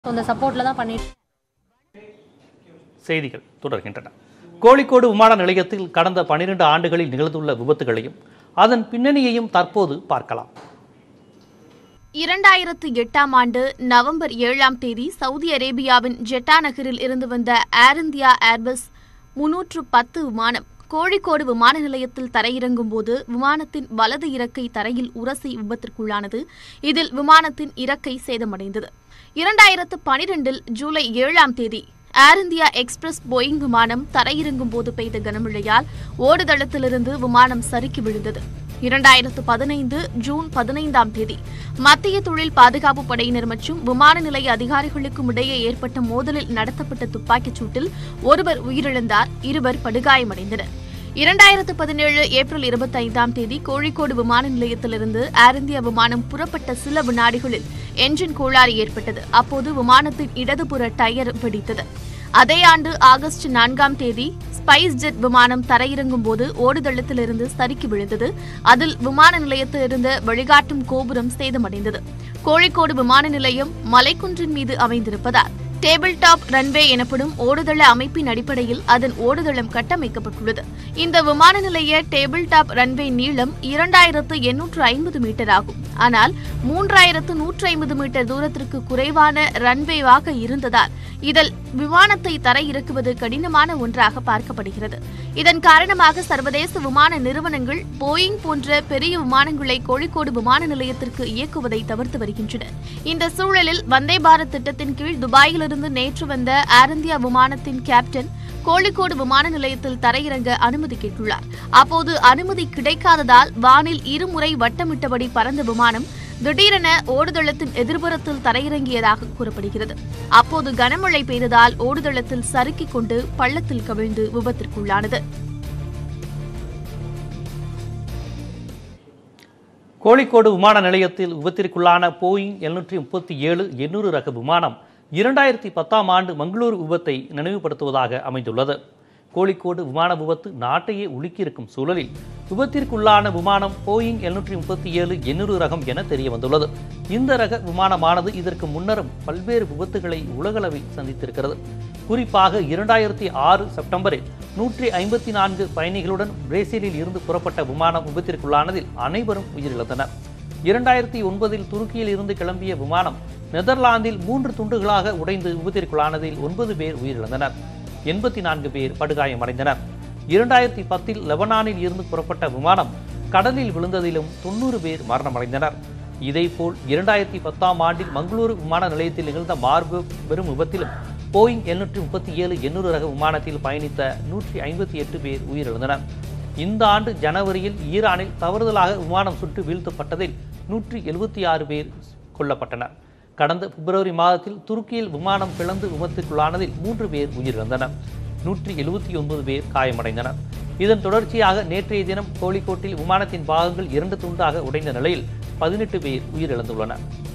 so இந்த சப்போர்ட்டில் தான் பண்ணிட்டு செய்திகள் தொடர்கின்றன கோழிக்கோடு விமான நிலையத்தில் கடந்த பனிரெண்டு ஆண்டுகளில் நிகழ்ந்துள்ள விபத்துகளையும் அதன் பின்னணியையும் தற்போது பார்க்கலாம் இரண்டாயிரத்து எட்டாம் ஆண்டு நவம்பர் ஏழாம் தேதி சவுதி அரேபியாவின் ஜெட்டா நகரில் இருந்து வந்த ஏர் இந்தியா ஏர்பஸ் முன்னூற்று பத்து விமானம் கோழிக்கோடு விமான நிலையத்தில் தரையிறங்கும் போது விமானத்தின் வலது இறக்கை தரையில் உரசி விபத்திற்குள்ளானது இதில் விமானத்தின் இறக்கை சேதமடைந்தது இரண்டாயிரத்து பனிரெண்டில் ஜூலை ஏழாம் தேதி ஏர் இந்தியா எக்ஸ்பிரஸ் போயிங் விமானம் தரையிறங்கும் போது பெய்த கனமழையால் ஓடுதளத்திலிருந்து விமானம் சறுக்கி விழுந்தது இரண்டாயிரத்து பதினைந்து ஜூன் பதினைந்தாம் தேதி மத்திய தொழில் பாதுகாப்பு படையினர் மற்றும் விமான நிலைய அதிகாரிகளுக்கும் இடையே ஏற்பட்ட மோதலில் நடத்தப்பட்ட துப்பாக்கிச் சூட்டில் ஒருவர் உயிரிழந்தார் இருவர் படுகாயமடைந்தனர் இரண்டாயிரத்து பதினேழு ஏப்ரல் இருபத்தைந்தாம் தேதி கோழிக்கோடு விமான நிலையத்திலிருந்து ஏர் இந்தியா விமானம் புறப்பட்ட சில வினாடிகளில் என்ஜின் கோளாறு ஏற்பட்டது அப்போது விமானத்தின் இடதுபுற டயர் வெடித்தது அதே ஆண்டு ஆகஸ்ட் நான்காம் தேதி ஸ்பைஸ் ஜெட் விமானம் தரையிறங்கும் போது ஓடுதளத்திலிருந்து சறுக்கி விழுந்தது அதில் விமான நிலையத்தில் இருந்த வழிகாட்டும் கோபுரம் சேதமடைந்தது கோழிக்கோடு விமான நிலையம் மலைக்குன்றின் மீது அமைந்திருப்பதால் டேபிள் டாப் ரன்வே எனப்படும் ஓடுதள அமைப்பின் அடிப்படையில் அதன் ஓடுதளம் கட்டமைக்கப்பட்டுள்ளது இந்த விமான நிலைய டேபிள் டாப் ரன்வே நீளம் இரண்டாயிரத்து எண்ணூற்று ஐம்பது மீட்டர் ஆகும் ஆனால் மூன்றாயிரத்து நூற்று ஐம்பது மீட்டர் தூரத்திற்கு குறைவான ரன்வேவாக இருந்ததால் இதில் விமானத்தை தரையிறக்குவது கடினமான ஒன்றாக பார்க்கப்படுகிறது இதன் காரணமாக சர்வதேச விமான நிறுவனங்கள் போயிங் போன்ற பெரிய விமானங்களை கோழிக்கோடு விமான நிலையத்திற்கு இயக்குவதை தவிர்த்து வருகின்றன இந்த சூழலில் வந்தே பாரத் திட்டத்தின் கீழ் துபாயிலிருந்து நேற்று வந்த ஏர் இந்தியா விமானத்தின் கேப்டன் கோழிக்கோடு விமான நிலையத்தில் தரையிறங்க அனுமதி கேட்டுள்ளார் அப்போது அனுமதி கிடைக்காததால் வானில் இருமுறை வட்டமிட்டபடி பறந்த விமானம் திடீரென ஓடுதளத்தின் எதிர்புறத்தில் தரையிறங்கியதாக கூறப்படுகிறது அப்போது கனமழை பெய்ததால் ஓடுதளத்தில் சறுக்கிக் கொண்டு பள்ளத்தில் கவிழ்ந்து விபத்திற்குள்ளானது கோழிக்கோடு விமான நிலையத்தில் விபத்திற்குள்ளான போயிங் எழுநூற்றி முப்பத்தி ஏழு எண்ணூறு ரக விமானம் இரண்டாயிரத்தி பத்தாம் ஆண்டு மங்களூரு விபத்தை நினைவுபடுத்துவதாக அமைந்துள்ளது கோழிக்கோடு விமான விபத்து நாட்டையே உலுக்கியிருக்கும் சூழலில் விபத்திற்குள்ளான விமானம் போயிங் எழுநூற்றி முப்பத்தி ஏழு எண்ணூறு ரகம் என தெரிய வந்துள்ளது இந்த ரக விமானமானது இதற்கு முன்னரும் பல்வேறு விபத்துகளை உலகளவில் சந்தித்திருக்கிறது குறிப்பாக இரண்டாயிரத்தி ஆறு செப்டம்பரில் நூற்றி ஐம்பத்தி நான்கு பயணிகளுடன் பிரேசிலில் இருந்து புறப்பட்ட விமானம் விபத்திற்குள்ளானதில் அனைவரும் உயிரிழந்தனர் இரண்டாயிரத்தி ஒன்பதில் துருக்கியில் இருந்து கிளம்பிய விமானம் நெதர்லாந்தில் மூன்று துண்டுகளாக உடைந்து விபத்திற்குள்ளானதில் ஒன்பது பேர் உயிரிழந்தனர் எண்பத்தி நான்கு பேர் படுகாயமடைந்தனர் இரண்டாயிரத்தி பத்தில் லெபனானில் இருந்து புறப்பட்ட விமானம் கடலில் விழுந்ததிலும் தொண்ணூறு பேர் மரணமடைந்தனர் இதேபோல் இரண்டாயிரத்தி பத்தாம் ஆண்டில் மங்களூரு விமான நிலையத்தில் நிகழ்ந்த மார்பு பெரும் விபத்திலும் போயிங் எழுநூற்றி முப்பத்தி ஏழு எண்ணூறு ரக விமானத்தில் பயணித்த நூற்றி ஐம்பத்தி எட்டு பேர் உயிரிழந்தனர் இந்த ஆண்டு ஜனவரியில் ஈரானில் தவறுதலாக விமானம் சுட்டு வீழ்த்தப்பட்டதில் நூற்றி எழுபத்தி ஆறு பேர் கொல்லப்பட்டனர் கடந்த பிப்ரவரி மாதத்தில் துருக்கியில் விமானம் பிளந்து விபத்துக்குள்ளானதில் மூன்று பேர் உயிரிழந்தனர் நூற்றி எழுபத்தி ஒன்பது பேர் காயமடைந்தனர் இதன் தொடர்ச்சியாக நேற்றைய தினம் கோழிக்கோட்டில் விமானத்தின் பாகங்கள் இரண்டு துண்டாக உடைந்த நிலையில் பதினெட்டு பேர் உயிரிழந்துள்ளனர்